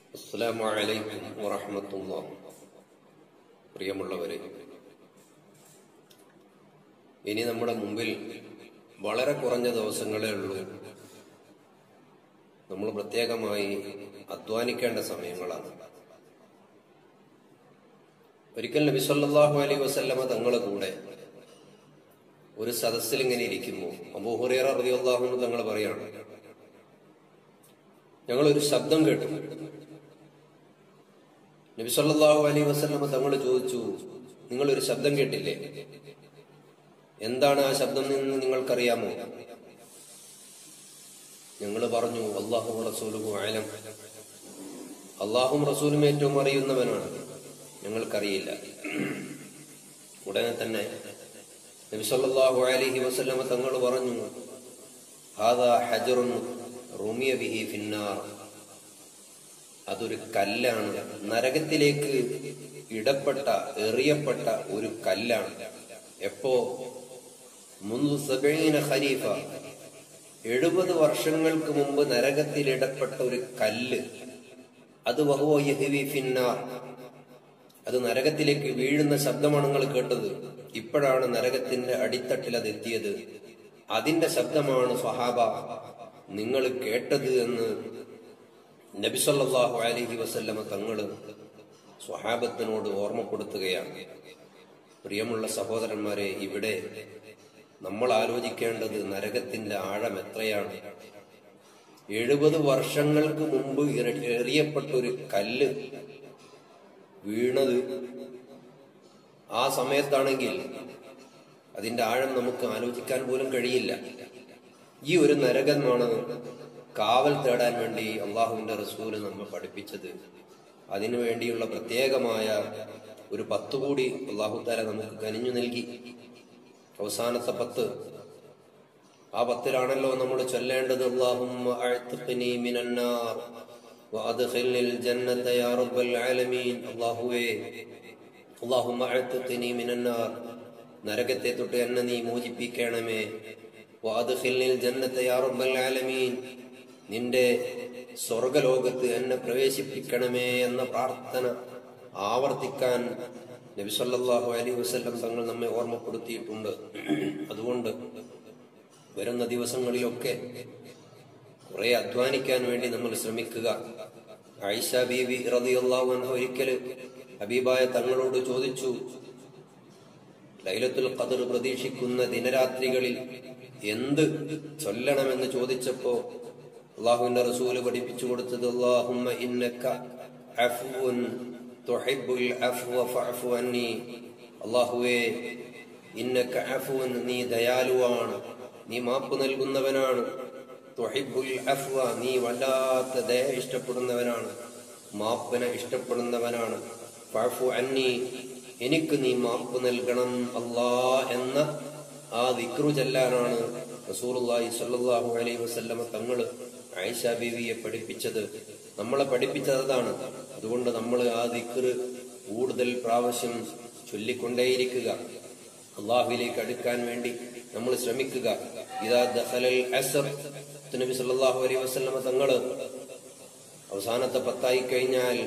അസ്സലാമു അലൈക്കും വറഹ്മത്തുള്ളാ പ്രിയമുള്ളവരെ ഇനി നമ്മുടെ മുമ്പിൽ വളരെ കുറഞ്ഞ ദിവസങ്ങളേ ഉള്ളൂ നമ്മൾ പ്രത്യേകമായി അധ്വാനിക്കേണ്ട സമയങ്ങളാണ് ഒരിക്കൽ നബി സല്ലല്ലാഹു അലൈഹി വസല്ലമ തങ്ങളെ കൂടെ ഒരു സദസ്സിൽ ഇങ്ങനെ ഇരിക്കുമ്പോൾ അബൂ ഹുറൈറ റളിയല്ലാഹു അൻഹു തങ്ങൾ പറയാണ് ഞങ്ങൾ ഒരു ശബ്ദം കേട്ടു നബി സല്ലല്ലാഹു അലൈഹി വസല്ലമ തങ്ങൾ ചോദിച്ചു നിങ്ങൾ ഒരു ശബ്ദം കേട്ടില്ലേ എന്താണ് ആ ശബ്ദം എന്ന് നിങ്ങൾക്കറിയാമോ ഞങ്ങൾ പറഞ്ഞു അള്ളാഹു റസൂലുഹു ആലം അള്ളാഹും റസൂലും ഏറ്റവും അറിയുന്നവനാണ് ഞങ്ങൾക്കറിയില്ല ഉടനെ തന്നെ നബി സല്ലല്ലാഹു അലൈഹി വസല്ലമ തങ്ങൾ പറഞ്ഞു ഹാദാ ഹജറുൻ റുമിയ ബിഹി ഫിന്നാർ അതൊരു കല്ലാണ് നരകത്തിലേക്ക് ഇടപ്പെട്ട എറിയപ്പെട്ട ഒരു കല്ലാണ് എപ്പോ മുൻപ് സബീന ഖലീഫ എഴുപത് വർഷങ്ങൾക്ക് മുമ്പ് നരകത്തിൽ ഇടപ്പെട്ട ഒരു കല്ല് അത് വഹുവ യഹ്വി ഫിന്നാർ അത് നരകത്തിലേക്ക് വീഴുന്ന ശബ്ദമാണ് നിങ്ങൾ കേട്ടത് ഇപ്പോഴാണ് നരകത്തിന്റെ അടിത്തട്ടിൽ അത് എത്തിയത് അതിന്റെ ശബ്ദമാണ് സ്വഹാബ നിങ്ങൾ കേട്ടത് എന്ന് നബിസല്ലാഹു അലഹി വസല്ലമ തങ്ങള് സ്വഹാബത്തിനോട് ഓർമ്മപ്പെടുത്തുകയാണ് പ്രിയമുള്ള സഹോദരന്മാരെ ഇവിടെ നമ്മൾ ആലോചിക്കേണ്ടത് നരകത്തിന്റെ ആഴം എത്രയാണ് എഴുപത് വർഷങ്ങൾക്ക് മുമ്പ് എറിയപ്പെട്ട ഒരു കല്ല് വീണത് ആ സമയത്താണെങ്കിൽ അതിന്റെ ആഴം നമുക്ക് ആലോചിക്കാൻ പോലും കഴിയില്ല ഈ ഒരു നരകമാണ് കാവൽ തേടാൻ വേണ്ടി അള്ളാഹുവിന്റെ റസൂല് നമ്മെ പഠിപ്പിച്ചത് അതിനു വേണ്ടിയുള്ള പ്രത്യേകമായ ഒരു പത്ത് കൂടി അള്ളാഹു താല നമുക്ക് കനിഞ്ഞു നൽകി അവസാനത്തെ പത്ത് ആ പത്തിലാണല്ലോ നമ്മൾ ചൊല്ലേണ്ടത് അള്ളാഹുമ്മ അഅ്തിഖ്നി മിനന്നാർ വഅദ്ഖിൽനി الجنة يا رب العالمين അല്ലാഹുവേ അല്ലാഹുമ്മ അഅ്തിഖ്നി മിനന്നാർ നരകത്തെ തൊട്ട് എന്നെ നീ മോചിപ്പിക്കണമേ വഅദ്ഖിൽനി الجنة يا رب العالمين നിന്റെ സ്വർഗലോകത്ത് എന്നെ പ്രവേശിപ്പിക്കണമേ എന്ന പ്രാർത്ഥന ആവർത്തിക്കാൻ നബി സല്ലല്ലാഹു അലൈഹി വസല്ലം തങ്ങൾ നമ്മെ ഓർമ്മപ്പെടുത്തിയിട്ടുണ്ട് അതുകൊണ്ട് വരുന്ന ദിവസങ്ങളിലൊക്കെ കുറെ അധ്വാനിക്കാൻ വേണ്ടി നമ്മൾ ശ്രമിക്കുക ആയിഷ ബീവി റളിയല്ലാഹു അൻഹ ഒരിക്കൽ ഹബീബായ തങ്ങളോട് ചോദിച്ചു ലൈലത്തുൽ ഖദർ പ്രതീക്ഷിക്കുന്ന ദിനരാത്രികളിൽ എന്ത് ചൊല്ലണമെന്ന് ചോദിച്ചപ്പോ അള്ളാഹുവിന്റെ റസൂല് പഠിപ്പിച്ചു കൊടുത്തത് അള്ളാഹുമ്മ ഇന്നക അഫ്വുൻ തുഹിബ്ബുൽ അഫ്വ ഫഅഫു അന്നി അള്ളാഹുവേ ഇന്നക അഫ്വുൻ നീ ദയാലുവാണ് നീ മാപ്പ് നൽകുന്നവനാണ് തുഹിബ്ബുൽ അഫ്വ നീ വല്ലാത്ത ദയ ഇഷ്ടപ്പെടുന്നവനാണ് മാപ്പിനെ ഇഷ്ടപ്പെടുന്നവനാണ് ഫഅഫു അന്നി എനിക്ക് നീ മാപ്പ് നൽകണം അല്ലാ എന്ന ആ ദിക്റു ചെല്ലാനാണ് റസൂലുള്ളാഹി സ്വല്ലല്ലാഹു അലൈഹി വസല്ലമ തങ്ങള് ആയിഷ ബീവിയെ പഠിപ്പിച്ചത് നമ്മളെ പഠിപ്പിച്ചത് അതാണ് അതുകൊണ്ട് നമ്മൾ ആ ദിക്റ് കൂടുതൽ പ്രാവശ്യം ചൊല്ലിക്കൊണ്ടേയിരിക്കുക അള്ളാഹുവിലേക്ക് അടുക്കാൻ വേണ്ടി നമ്മൾ ശ്രമിക്കുക ഇതാ ദഖലൽ അസർ നബി സല്ലല്ലാഹു അലൈഹി വസല്ലമ തങ്ങള് അവസാനത്തെ പത്തായി കഴിഞ്ഞാൽ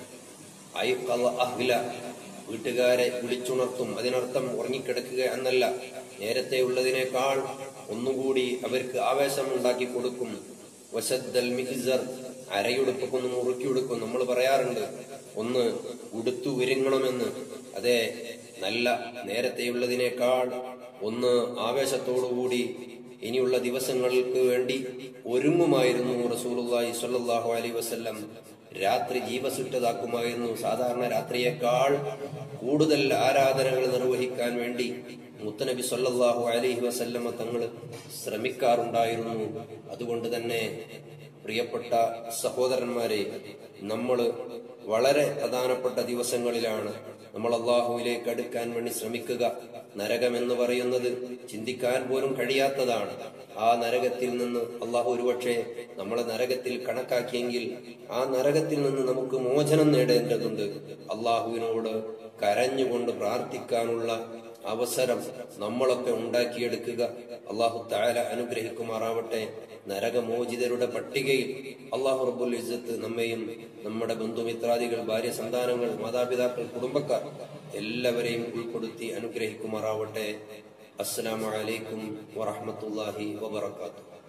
ഐഖള അഹ്ല വീട്ടുകാരെ വിളിച്ചുണർത്തും അതിനർത്ഥം ഉറങ്ങിക്കിടക്കുക എന്നല്ല നേരത്തെ ഉള്ളതിനേക്കാൾ ഒന്നുകൂടി അവർക്ക് ആവേശം ഉണ്ടാക്കി കൊടുക്കും വശദ്ദൽ മിഹിസർ അരയുടുപ്പൊക്കെ ഒന്ന് മുറുക്കിയെടുക്കും നമ്മൾ പറയാറുണ്ട് ഒന്ന് ഉടുത്തു ഒരുങ്ങണമെന്ന് അതെ നല്ല നേരത്തെയുള്ളതിനേക്കാൾ ഒന്ന് ആവേശത്തോടുകൂടി ഇനിയുള്ള ദിവസങ്ങൾക്ക് വേണ്ടി ഒരുങ്ങുമായിരുന്നു റസൂലുള്ളാഹി സ്വല്ലല്ലാഹു അലൈഹി വസല്ലം രാത്രി ജീവസുറ്റതാക്കുമായിരുന്നു സാധാരണ രാത്രിയേക്കാൾ കൂടുതൽ ആരാധനകൾ നിർവഹിക്കാൻ വേണ്ടി മുത്തനബി സല്ലല്ലാഹു അലൈഹി വസല്ലമ തങ്ങൾ ശ്രമിക്കാറുണ്ടായിരുന്നു അതുകൊണ്ട് തന്നെ പ്രിയപ്പെട്ട സഹോദരന്മാരെ നമ്മൾ വളരെ പ്രധാനപ്പെട്ട ദിവസങ്ങളിലാണ് നമ്മൾ അള്ളാഹുവിലേക്ക് അടുക്കാൻ വേണ്ടി ശ്രമിക്കുക നരകം എന്ന് പറയുന്നത് ചിന്തിക്കാൻ പോലും കഴിയാത്തതാണ് ആ നരകത്തിൽ നിന്ന് അള്ളാഹു ഒരുപക്ഷെ നമ്മളെ നരകത്തിൽ കണക്കാക്കിയെങ്കിൽ ആ നരകത്തിൽ നിന്ന് നമുക്ക് മോചനം നേടേണ്ടതുണ്ട് അള്ളാഹുവിനോട് കരഞ്ഞുകൊണ്ട് പ്രാർത്ഥിക്കാനുള്ള അവസരം നമ്മളൊക്കെ ഉണ്ടാക്കിയെടുക്കുക അള്ളാഹു താര അനുഗ്രഹിക്കുമാറാവട്ടെ നരകമോചിതരുടെ പട്ടികയിൽ അള്ളാഹു റബ്ബുൽ ഇസ്സത്ത് നമ്മെയും നമ്മുടെ ബന്ധുമിത്രാദികൾ ഭാര്യ സന്താനങ്ങൾ മാതാപിതാക്കൾ കുടുംബക്കാർ എല്ലാവരെയും ഉൾപ്പെടുത്തി അനുഗ്രഹിക്കുമാറാവട്ടെ അസ്സലാമു അലൈക്കും വറഹ്മത്തുള്ളാഹി വബറകാതുഹു